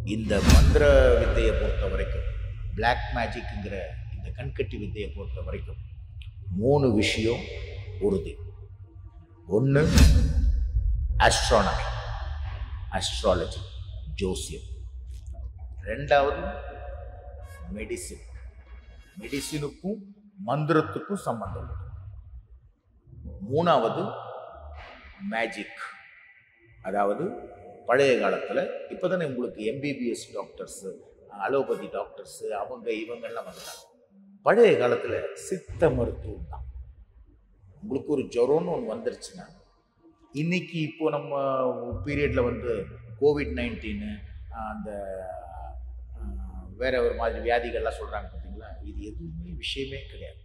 இந்த மந்திர வித்தையை பொறுத்த வரைக்கும் Black மேஜிக்ங்கிற இந்த கண்கட்டி வித்தையை பொறுத்த வரைக்கும் மூணு விஷயம் உறுதி ஒன்று ஆஸ்ட்ரானமி அஸ்ட்ராலஜி ஜோசியம் ரெண்டாவது மெடிசின் மெடிசினுக்கும் மந்திரத்துக்கும் சம்பந்தம் உண்டு மூணாவது மேஜிக் அதாவது பழைய காலத்தில் இப்போ தானே உங்களுக்கு எம்பிபிஎஸ் டாக்டர்ஸு அலோபதி டாக்டர்ஸு அவங்க இவங்கெல்லாம் வந்துட்டாங்க பழைய காலத்தில் சித்த மருத்துவம் தான் உங்களுக்கு ஒரு ஜுரம்னு ஒன்று வந்துருச்சுன்னா இன்னைக்கு இப்போ நம்ம பீரியடில் வந்து கோவிட் நைன்டீனு அந்த அஹ், வேற ஒரு மாதிரி வியாதிகள்லாம் சொல்கிறாங்க பார்த்தீங்களா இது எதுவுமே விஷயமே கிடையாது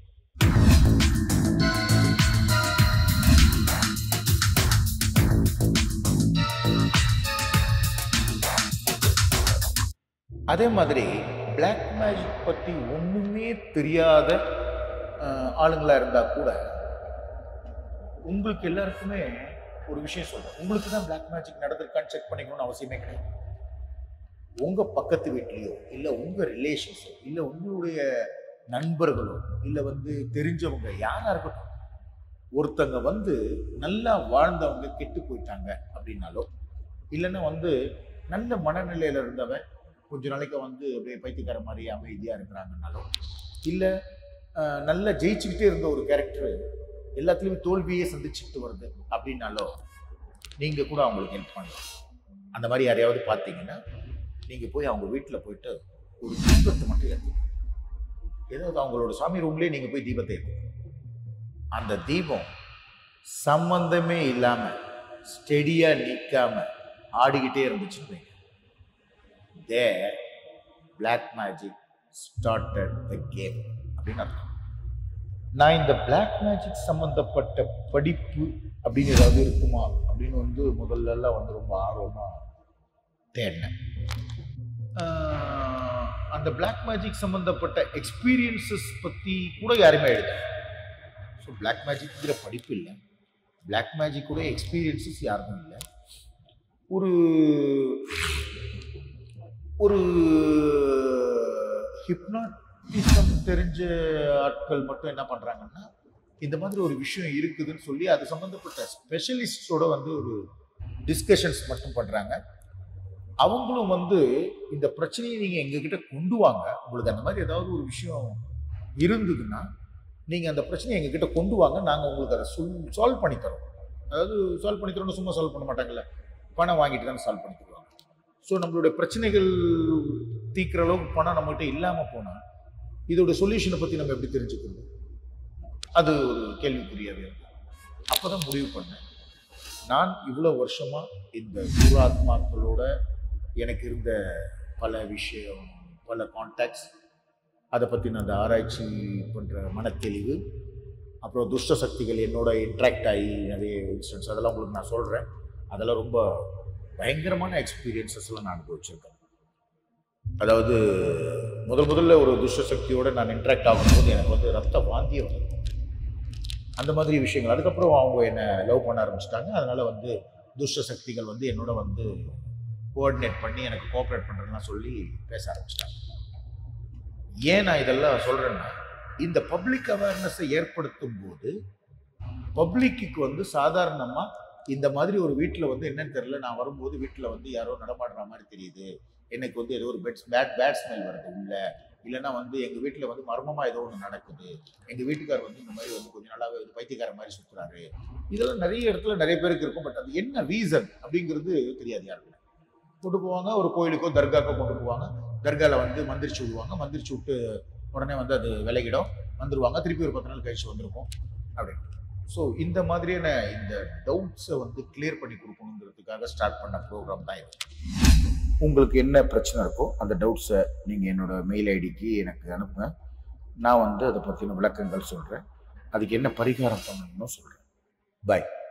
அதே மாதிரி பிளாக் மேஜிக் பற்றி ஒன்றுமே தெரியாத அஹ், ஆளுங்களா இருந்தால் கூட உங்களுக்கு எல்லாருக்குமே ஒரு விஷயம் சொல்றேன் உங்களுக்கு தான் பிளாக் மேஜிக் நடந்திருக்கான்னு செக் பண்ணிக்கணும்னு அவசியமே கிடையாது உங்க பக்கத்து வீட்லயோ இல்ல உங்க ரிலேஷன்ஸோ இல்ல உங்களுடைய நண்பர்களோ இல்ல வந்து தெரிஞ்சவங்க யாரா இருக்கட்டும் ஒருத்தங்க வந்து நல்லா வாழ்ந்தவங்க கெட்டு போயிட்டாங்க அப்படின்னாலோ இல்லைன்னா வந்து நல்ல மனநிலையில இருந்தவன் கொஞ்ச நாளைக்கு வந்து அப்படியே பைத்தியக்கார மாதிரி அமைதியா இருக்கிறாங்கன்னாலோ இல்ல அஹ், நல்லா ஜெயிச்சுக்கிட்டே இருந்த ஒரு கேரக்டர் எல்லாத்துலேயுமே தோல்வியே சந்திச்சுட்டு வருது அப்படின்னாலோ நீங்கள் கூட அவங்களுக்கு ஹெல்ப் பண்ணலாம் அந்த மாதிரி யாரையாவது பார்த்தீங்கன்னா நீங்கள் போய் அவங்க வீட்டில் போயிட்டு ஒரு தீபத்தை மட்டும் ஏற்றுங்க ஏதாவது அவங்களோட சாமி ரூம்லேயே நீங்கள் போய் தீபத்தை ஏற்றுங்க அந்த தீபம் சம்பந்தமே இல்லாமல் ஸ்டெடியாக நிற்காம ஆடிக்கிட்டே இருந்துச்சுன்னு வைங்க their black magic started the game அப்படின்னு அர்த்தம் நான் இந்த பிளாக் மேஜிக் சம்பந்தப்பட்ட படிப்பு அப்படின்னு ஏதாவது இருக்குமா அப்படின்னு வந்து முதல்ல எல்லாம் வந்து ரொம்ப ஆர்வமா தேடினேன் ஆஹ் அந்த பிளாக் மேஜிக் சம்பந்தப்பட்ட எக்ஸ்பீரியன்சஸ் பற்றி கூட யாருமே எழுத ஸோ பிளாக் மேஜிக்ங்கிற படிப்பு இல்லை பிளாக் மேஜிக்கோட எக்ஸ்பீரியன்சஸ் யாருக்கும் இல்லை ஒரு ஒரு ஹிப்னாட்டிசம் தெரிஞ்ச ஆட்கள் மட்டும் என்ன பண்றாங்கன்னா இந்த மாதிரி ஒரு விஷயம் இருக்குதுன்னு சொல்லி அது சம்பந்தப்பட்ட ஸ்பெஷலிஸ்டோட வந்து ஒரு டிஸ்கஷன்ஸ் மட்டும் பண்றாங்க அவங்களும் வந்து இந்த பிரச்சனையை நீங்க எங்ககிட்ட கொண்டு வாங்க உங்களுக்கு அந்த மாதிரி ஏதாவது ஒரு விஷயம் இருந்ததுன்னா நீங்க அந்த பிரச்சனையை எங்ககிட்ட கொண்டு வாங்க நாங்க உங்களுக்கு அதை சொல் சால்வ் பண்ணி தரோம் அதாவது சால்வ் பண்ணி தரோம்னு சும்மா சால்வ் பண்ண மாட்டாங்கல்ல பணம் வாங்கிட்டு தான் சால்வ் பண்ணி தருவாங்க ஸோ நம்மளுடைய பிரச்சனைகள் தீர்க்கிற அளவுக்கு பணம் நம்மகிட்ட இல்லாமல் போனால் இதோட சொல்யூஷனை பற்றி நம்ம எப்படி தெரிஞ்சுக்கிறது அது ஒரு கேள்விக்குரியவே அப்போ தான் முடிவு பண்ணேன் நான் இவ்வளோ வருஷமாக இந்த குருஆத்மாக்களோட எனக்கு இருந்த பல விஷயம் பல கான்டாக்ட்ஸ் அதை பற்றின அந்த ஆராய்ச்சி பண்ணுற மனத்தெளிவு அப்புறம் துஷ்ட சக்திகள் என்னோட இன்ட்ராக்ட் ஆகி நிறைய இன்சிடென்ட்ஸ் அதெல்லாம் உங்களுக்கு நான் சொல்கிறேன் அதெல்லாம் ரொம்ப பயங்கரமான எக்ஸ்பீரியன்சஸ்லாம் நான் அனுபவிச்சிருக்கேன் அதாவது முதல் முதல்ல ஒரு துஷ்ட சக்தியோட நான் இன்ட்ராக்ட் ஆகும்போது எனக்கு வந்து ரத்த வாந்தியம் வரும் அந்த மாதிரி விஷயங்கள் அதுக்கப்புறம் அவங்க என்னை லவ் பண்ண ஆரம்பிச்சிட்டாங்க அதனால வந்து துஷ்ட சக்திகள் வந்து என்னோட வந்து கோஆர்டினேட் பண்ணி எனக்கு கோஆப்ரேட் பண்ணுறதுலாம் சொல்லி பேச ஆரம்பிச்சிட்டாங்க ஏன் நான் இதெல்லாம் சொல்கிறேன்னா இந்த பப்ளிக் அவேர்னஸை ஏற்படுத்தும் போது பப்ளிக்கு வந்து சாதாரணமாக இந்த மாதிரி ஒரு வீட்டில் வந்து என்னன்னு தெரியல நான் வரும்போது வீட்டில் வந்து யாரோ நடமாடுற மாதிரி தெரியுது எனக்கு வந்து ஏதோ ஒரு பெட் பேட் பேட் ஸ்மெல் வருது உள்ள இல்லைன்னா வந்து எங்கள் வீட்டில் வந்து மர்மமாக ஏதோ ஒன்று நடக்குது எங்கள் வீட்டுக்கார் வந்து இந்த மாதிரி வந்து கொஞ்ச நாளாகவே வந்து பைத்தியக்கார மாதிரி சுற்றுறாரு இதெல்லாம் நிறைய இடத்துல நிறைய பேருக்கு இருக்கும் பட் அது என்ன ரீசன் அப்படிங்கிறது தெரியாது யாருக்கும் கொண்டு போவாங்க ஒரு கோயிலுக்கோ தர்காக்கோ கொண்டு போவாங்க தர்காவில் வந்து மந்திரிச்சு விடுவாங்க மந்திரிச்சு விட்டு உடனே வந்து அது விலகிடும் வந்துருவாங்க திருப்பி ஒரு பத்து நாள் கழிச்சு வந்திருக்கும் அப்படின்னு ஸோ இந்த மாதிரியான இந்த டவுட்ஸை வந்து கிளியர் பண்ணி கொடுக்கணுங்கிறதுக்காக ஸ்டார்ட் பண்ண ப்ரோக்ராம் தான் இது உங்களுக்கு என்ன பிரச்சனை இருக்கோ அந்த டவுட்ஸை நீங்கள் என்னோட மெயில் ஐடிக்கு எனக்கு அனுப்புங்க நான் வந்து அதை பற்றின விளக்கங்கள் சொல்கிறேன் அதுக்கு என்ன பரிகாரம் பண்ணணும்னு சொல்கிறேன் பாய்